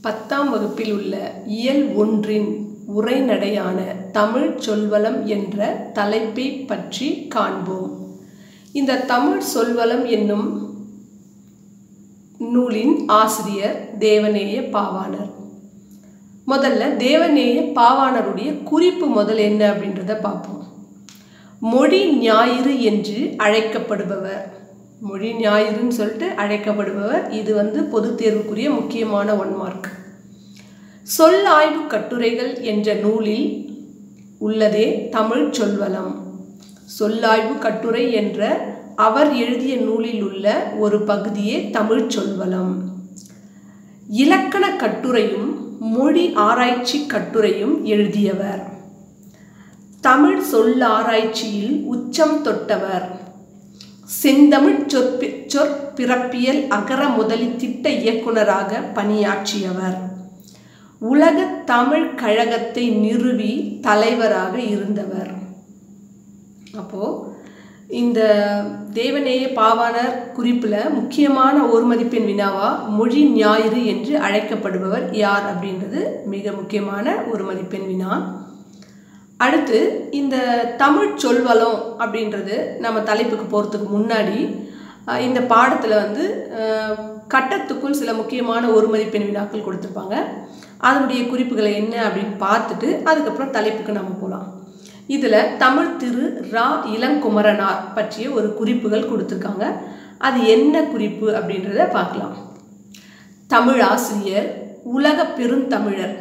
பத்தாம் வகுப்பில் உள்ள இயல் ஒன்றின் உரைநடையான தமிழ் சொல்வளம் என்ற தலைப்பை பற்றி காண்போம் இந்த தமிழ் சொல்வளம் என்னும் நூலின் ஆசிரியர் தேவநேய பாவாணர் முதல்ல தேவநேய பாவாணருடைய குறிப்பு முதல் என்ன அப்படின்றத பார்ப்போம் மொழி ஞாயிறு என்று அழைக்கப்படுபவர் மொழி ஞாயிறுன்னு சொல்லிட்டு அழைக்கப்படுபவர் இது வந்து பொது தேர்வுக்குரிய முக்கியமான ஒன் மார்க் சொல் ஆய்வு கட்டுரைகள் என்ற நூலில் உள்ளதே தமிழ் சொல்வளம் சொல்லாய்வு கட்டுரை என்ற அவர் எழுதிய நூலில் உள்ள ஒரு பகுதியே தமிழ் சொல்வளம் இலக்கண கட்டுரையும் மொழி ஆராய்ச்சி கட்டுரையும் எழுதியவர் தமிழ் சொல்லாராய்ச்சியில் உச்சம் தொட்டவர் செந்தமிழ் சொற்பி சொற்பிறப்பியல் அகர முதலி திட்ட இயக்குனராக பணியாற்றியவர் உலக தமிழ் கழகத்தை நிறுவி தலைவராக இருந்தவர் அப்போ இந்த தேவநேய பாவாணர் குறிப்பில் முக்கியமான ஒரு மதிப்பெண் வினாவா மொழி ஞாயிறு என்று அழைக்கப்படுபவர் யார் அப்படின்றது மிக முக்கியமான ஒரு மதிப்பெண் வினா அடுத்து இந்த தமிழ் சொல்வளம் அப்படின்றது நம்ம தலைப்புக்கு போகிறதுக்கு முன்னாடி இந்த பாடத்தில் வந்து கட்டத்துக்குள் சில முக்கியமான ஒரு மதிப்பெண் வினாக்கள் கொடுத்துருப்பாங்க அதனுடைய குறிப்புகளை என்ன அப்படின்னு பார்த்துட்டு அதுக்கப்புறம் தலைப்புக்கு நம்ம போகலாம் இதில் தமிழ் திரு ரா இளங்குமரனார் பற்றிய ஒரு குறிப்புகள் கொடுத்துருக்காங்க அது என்ன குறிப்பு அப்படின்றத பார்க்கலாம் தமிழ் ஆசிரியர் உலக பெருந்தமிழர்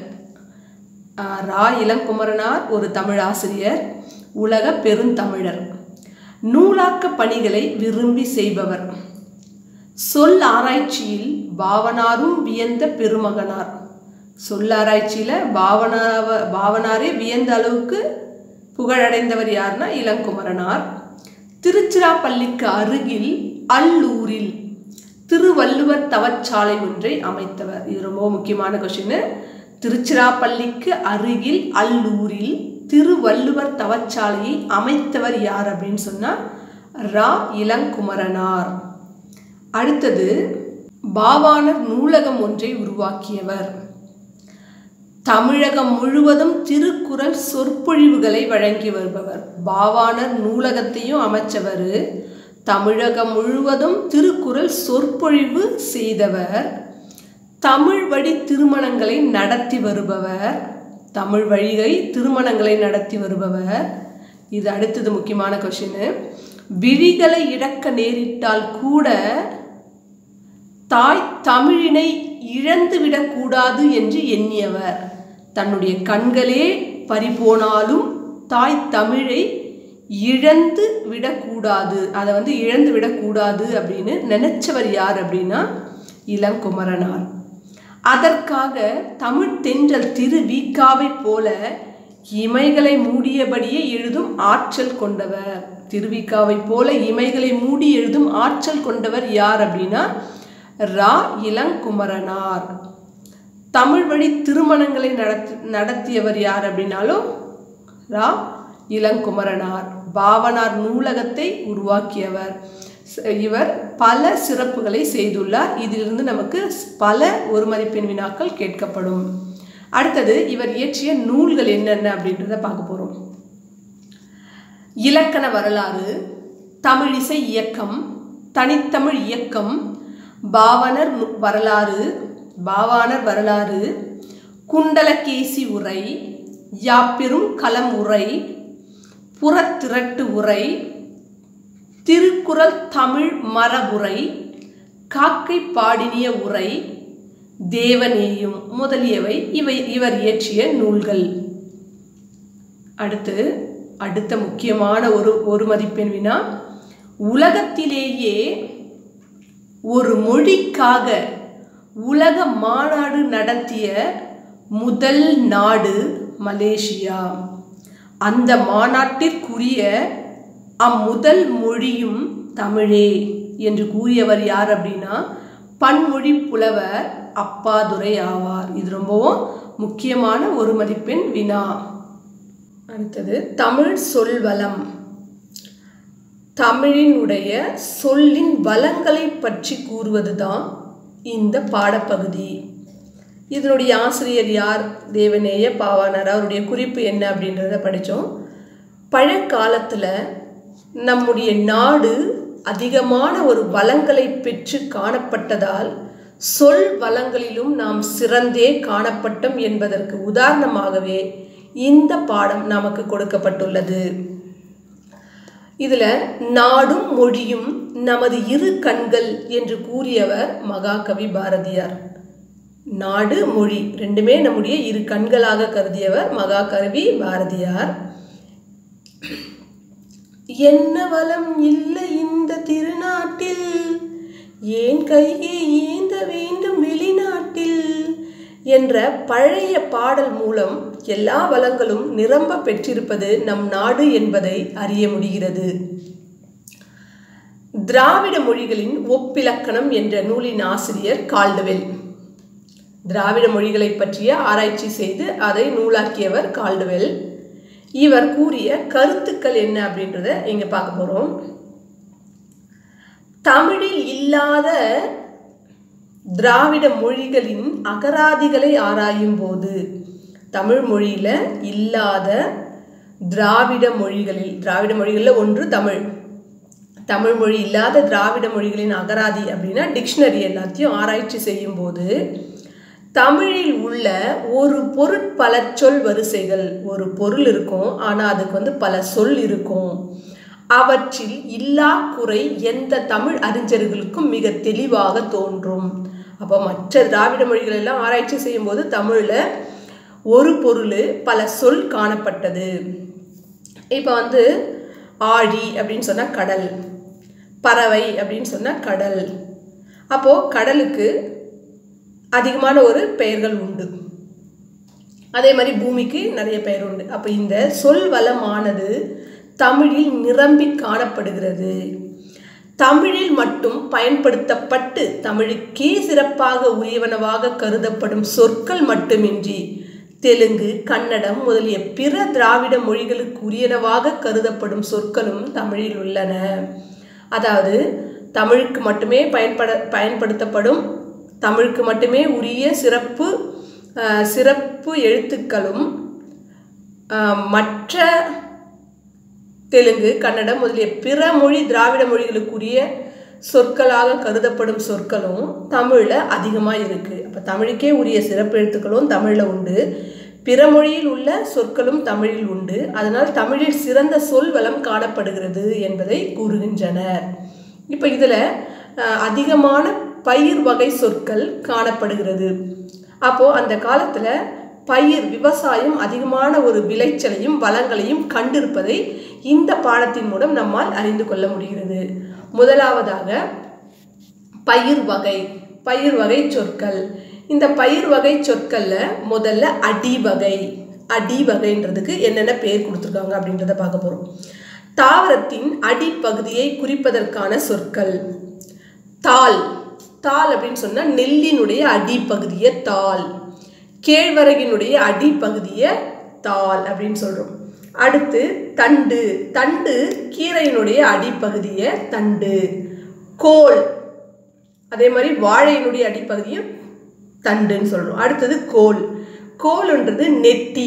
ரா இளங்குமரனார் ஒரு தமிழ் ஆசிரியர் உலக பெருந்தமிழர் நூலாக்க பணிகளை விரும்பி செய்பவர் சொல் ஆராய்ச்சியில் பாவனாரும் வியந்த பெருமகனார் சொல்லாராய்ச்சியில் பாவனாவ பாவனாரே வியந்த அளவுக்கு புகழடைந்தவர் யார்னா இளங்குமரனார் திருச்சிராப்பள்ளிக்கு அருகில் அல்லூரில் திருவள்ளுவர் தவச்சாலை ஒன்றை அமைத்தவர் இது ரொம்ப முக்கியமான கொஸ்டின் திருச்சிராப்பள்ளிக்கு அருகில் அல்லூரில் திருவள்ளுவர் தவச்சாலையை அமைத்தவர் யார் அப்படின்னு சொன்னால் ரா இளங்குமரனார் அடுத்தது பாவாணர் நூலகம் ஒன்றை உருவாக்கியவர் தமிழகம் முழுவதும் திருக்குறள் சொற்பொழிவுகளை வழங்கி வருபவர் பாவாணர் நூலகத்தையும் அமைச்சவர் தமிழகம் முழுவதும் திருக்குறள் சொற்பொழிவு செய்தவர் தமிழ் வழி திருமணங்களை நடத்தி வருபவர் தமிழ் வழிகை திருமணங்களை நடத்தி வருபவர் இது அடுத்தது முக்கியமான கொஷின் விழிகளை இழக்க நேரிட்டால் கூட தாய் தமிழினை இழந்துவிடக்கூடாது என்று எண்ணியவர் தன்னுடைய கண்களே பறிபோனாலும் தாய் தமிழை இழந்து விடக்கூடாது அதை வந்து இழந்து விடக்கூடாது அப்படின்னு நினைச்சவர் யார் அப்படின்னா இளங்குமரனார் அதற்காக தமிழ் தென்றல் திரு வீக்காவை போல இமைகளை மூடியபடியே எழுதும் ஆற்றல் கொண்டவர் திருவிக்காவை போல இமைகளை மூடி எழுதும் ஆற்றல் கொண்டவர் யார் அப்படின்னா ரா இளங்குமரனார் தமிழ் வழி திருமணங்களை நடத்தி நடத்தியவர் யார் அப்படின்னாலும் ரா இளங்குமரனார் பாவனார் நூலகத்தை உருவாக்கியவர் இவர் பல சிறப்புகளை செய்துள்ளார் இதிலிருந்து நமக்கு பல ஒரு மதிப்பெண் வினாக்கள் கேட்கப்படும் அடுத்தது இவர் இயற்றிய நூல்கள் என்னென்ன அப்படின்றத பார்க்க போகிறோம் இலக்கண வரலாறு தமிழிசை இயக்கம் தனித்தமிழ் இயக்கம் பாவனர் வரலாறு பாவாணர் வரலாறு குண்டலகேசி உரை யாப்பெரும் களம் உரை புறத்திரட்டு உரை திருக்குறள் தமிழ் மரபுரை காக்கை பாடினிய உரை தேவநேயும் முதலியவை இவை இவர் இயற்றிய நூல்கள் அடுத்து அடுத்த முக்கியமான ஒரு ஒரு மதிப்பெண் வினா உலகத்திலேயே ஒரு மொழிக்காக உலக மாநாடு நடத்திய முதல் நாடு மலேசியா அந்த மாநாட்டிற்குரிய அம்முதல் மொழியும் தமிழே என்று கூறியவர் யார் அப்படின்னா பன்மொழி புலவர் அப்பாதுரை ஆவார் இது ரொம்பவும் முக்கியமான ஒரு மதிப்பெண் வினா அடுத்தது தமிழ் சொல்வளம் தமிழினுடைய சொல்லின் வளங்களை பற்றி கூறுவதுதான் இந்த பாடப்பகுதி இதனுடைய ஆசிரியர் யார் தேவநேய பாவாணர் அவருடைய குறிப்பு என்ன அப்படின்றத படித்தோம் பழங்காலத்தில் நம்முடைய நாடு அதிகமான ஒரு வளங்களை பெற்று காணப்பட்டதால் சொல் வளங்களிலும் நாம் சிறந்தே காணப்பட்டோம் என்பதற்கு உதாரணமாகவே இந்த பாடம் நமக்கு கொடுக்கப்பட்டுள்ளது இதில் நாடும் மொழியும் நமது இரு கண்கள் என்று கூறியவர் மகாகவி பாரதியார் நாடு மொழி ரெண்டுமே நம்முடைய இரு கண்களாக கருதியவர் மகாகவி பாரதியார் என்ன வளம் இல்லை இந்த திருநாட்டில் ஏன் கையே ஏந்த வேண்டும் வெளிநாட்டில் என்ற பழைய பாடல் மூலம் எல்லா வளங்களும் நிரம்ப பெற்றிருப்பது நம் நாடு என்பதை அறிய முடிகிறது திராவிட மொழிகளின் ஒப்பிலக்கணம் என்ற நூலின் ஆசிரியர் கால்டுவெல் திராவிட மொழிகளை பற்றிய ஆராய்ச்சி செய்து அதை நூலாக்கியவர் கால்டுவெல் இவர் கூறிய கருத்துக்கள் என்ன அப்படின்றத இங்க பார்க்க போறோம் தமிழில் இல்லாத திராவிட மொழிகளின் அகராதிகளை ஆராயும் போது தமிழ் மொழியில இல்லாத திராவிட மொழிகளில் திராவிட மொழிகளில் ஒன்று தமிழ் தமிழ் மொழி இல்லாத திராவிட மொழிகளின் அகராதி அப்படின்னா டிக்ஷனரி எல்லாத்தையும் ஆராய்ச்சி செய்யும் போது தமிழில் உள்ள ஒரு பொருட்பல சொல் வரிசைகள் ஒரு பொருள் இருக்கும் ஆனால் அதுக்கு வந்து பல சொல் இருக்கும் அவற்றில் இல்லா குறை எந்த தமிழ் அறிஞர்களுக்கும் மிக தெளிவாக தோன்றும் அப்போ மற்ற திராவிட மொழிகள் எல்லாம் ஆராய்ச்சி செய்யும்போது தமிழில் ஒரு பொருள் பல சொல் காணப்பட்டது இப்போ வந்து ஆழி அப்படின்னு சொன்னால் கடல் பறவை அப்படின்னு சொன்னால் கடல் அப்போது கடலுக்கு அதிகமான ஒரு பெயர்கள் உண்டு அதே மாதிரி பூமிக்கு நிறைய பெயர் உண்டு அப்போ இந்த சொல் வளமானது தமிழில் நிரம்பி காணப்படுகிறது தமிழில் மட்டும் பயன்படுத்தப்பட்டு தமிழுக்கே சிறப்பாக உரியவனவாக கருதப்படும் சொற்கள் மட்டுமின்றி தெலுங்கு கன்னடம் முதலிய பிற திராவிட மொழிகளுக்கு உரியனவாக கருதப்படும் சொற்களும் தமிழில் உள்ளன அதாவது தமிழுக்கு மட்டுமே பயன்பட பயன்படுத்தப்படும் தமிழுக்கு மட்டுமே உரிய சிறப்பு சிறப்பு எழுத்துக்களும் மற்ற தெலுங்கு கன்னடம் முதலிய பிற மொழி திராவிட மொழிகளுக்குரிய சொற்களாக கருதப்படும் சொற்களும் தமிழில் அதிகமாக இருக்குது அப்போ தமிழுக்கே உரிய சிறப்பு எழுத்துக்களும் தமிழில் உண்டு பிற மொழியில் உள்ள சொற்களும் தமிழில் உண்டு அதனால் தமிழில் சிறந்த சொல் வளம் காணப்படுகிறது என்பதை கூறுகின்றனர் இப்போ இதில் அதிகமான பயிர் வகை சொற்கள் காணப்படுகிறது அப்போது அந்த காலத்தில் பயிர் விவசாயம் அதிகமான ஒரு விளைச்சலையும் வளங்களையும் கண்டிருப்பதை இந்த பாடத்தின் மூலம் நம்மால் அறிந்து கொள்ள முடிகிறது முதலாவதாக பயிர் வகை பயிர் வகை சொற்கள் இந்த பயிர் வகை சொற்கள்ல முதல்ல அடி வகை அடி வகைன்றதுக்கு என்னென்ன பேர் கொடுத்துருக்காங்க அப்படின்றத பார்க்க போறோம் தாவரத்தின் அடிப்பகுதியை குறிப்பதற்கான சொற்கள் தாள் தாள் அப்படின்னு சொன்னால் நெல்லினுடைய அடிப்பகுதியை தாள் கேழ்வரகினுடைய அடிப்பகுதியை தாள் அப்படின்னு சொல்கிறோம் அடுத்து தண்டு தண்டு கீரையினுடைய அடிப்பகுதியை தண்டு கோல் அதே மாதிரி வாழையினுடைய அடிப்பகுதியும் தண்டுன்னு சொல்கிறோம் அடுத்தது கோல் கோல்ன்றது நெட்டி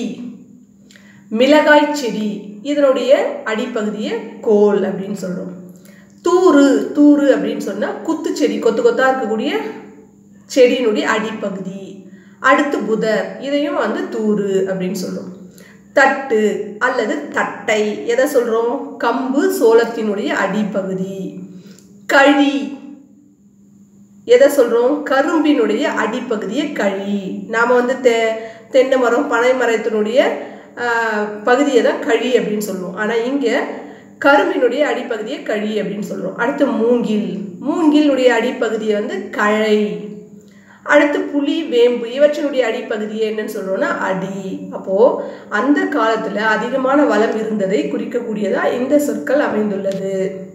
மிளகாய் செடி இதனுடைய அடிப்பகுதியை கோல் அப்படின்னு சொல்கிறோம் தூறு தூறு அப்படின்னு சொன்னால் குத்து செடி கொத்து கொத்தாக இருக்கக்கூடிய செடியினுடைய அடிப்பகுதி அடுத்து புதர் இதையும் வந்து தூறு அப்படின்னு சொல்கிறோம் தட்டு அல்லது தட்டை எதை சொல்கிறோம் கம்பு சோளத்தினுடைய அடிப்பகுதி கழி எதை சொல்கிறோம் கரும்பினுடைய அடிப்பகுதியை கழி நாம் வந்து தெ தென்னை மரம் பனை மரத்தினுடைய பகுதியை தான் கழி அப்படின்னு சொல்லுவோம் ஆனால் இங்கே கரும்பினுடைய அடிப்பகுதியை கழி அப்படின்னு சொல்கிறோம் அடுத்து மூங்கில் மூங்கிலுடைய அடிப்பகுதியை வந்து கழை அடுத்து புலி வேம்பு இவற்றினுடைய அடிப்பகுதியை என்னன்னு சொல்கிறோன்னா அடி அப்போது அந்த காலத்தில் அதிகமான வளம் இருந்ததை குறிக்கக்கூடியதாக இந்த சொற்கள் அமைந்துள்ளது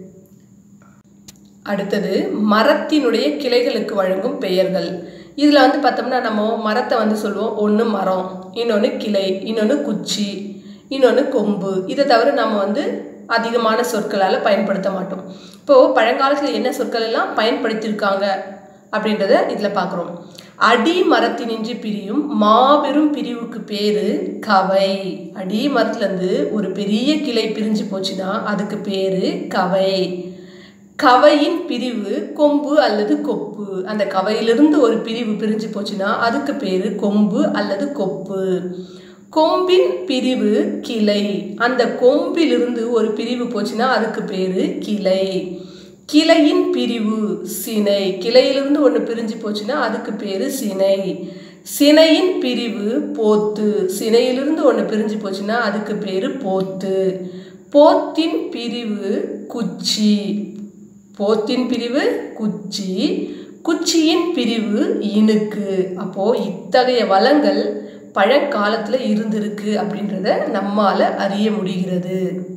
அடுத்தது மரத்தினுடைய கிளைகளுக்கு வழங்கும் பெயர்கள் இதில் வந்து பார்த்தோம்னா நம்ம மரத்தை வந்து சொல்லுவோம் ஒன்று மரம் இன்னொன்று கிளை இன்னொன்று குச்சி இன்னொன்று கொம்பு இதை தவிர நம்ம வந்து அதிகமான சொற்களால் பயன்படுத்த மாட்டோம் இப்போது பழங்காலத்தில் என்ன சொற்கள் எல்லாம் பயன்படுத்தியிருக்காங்க அப்படின்றத இதில் பார்க்குறோம் அடி மரத்தினின்று பிரியும் மாபெரும் பிரிவுக்கு பேரு கவை அடி மரத்துலேருந்து ஒரு பெரிய கிளை பிரிஞ்சு போச்சுன்னா அதுக்கு பேரு கவை கவையின் பிரிவு கொம்பு அல்லது கொப்பு அந்த கவையிலிருந்து ஒரு பிரிவு பிரிஞ்சு போச்சுன்னா அதுக்கு பேரு கொம்பு அல்லது கொப்பு கொம்பின் பிரிவு கிளை அந்த கொம்பிலிருந்து ஒரு பிரிவு போச்சுன்னா அதுக்கு பேரு கிளை கிளையின் பிரிவு சினை கிளையிலிருந்து ஒன்று பிரிஞ்சு போச்சுன்னா அதுக்கு பேரு சினை சினையின் பிரிவு போத்து சினையிலிருந்து ஒன்று பிரிஞ்சு போச்சுன்னா அதுக்கு பேரு போத்து போத்தின் பிரிவு குச்சி போத்தின் பிரிவு குச்சி குச்சியின் பிரிவு இனுக்கு அப்போ இத்தகைய வளங்கள் பழங்காலத்தில் இருந்திருக்கு அப்படின்றத நம்மால் அறிய முடிகிறது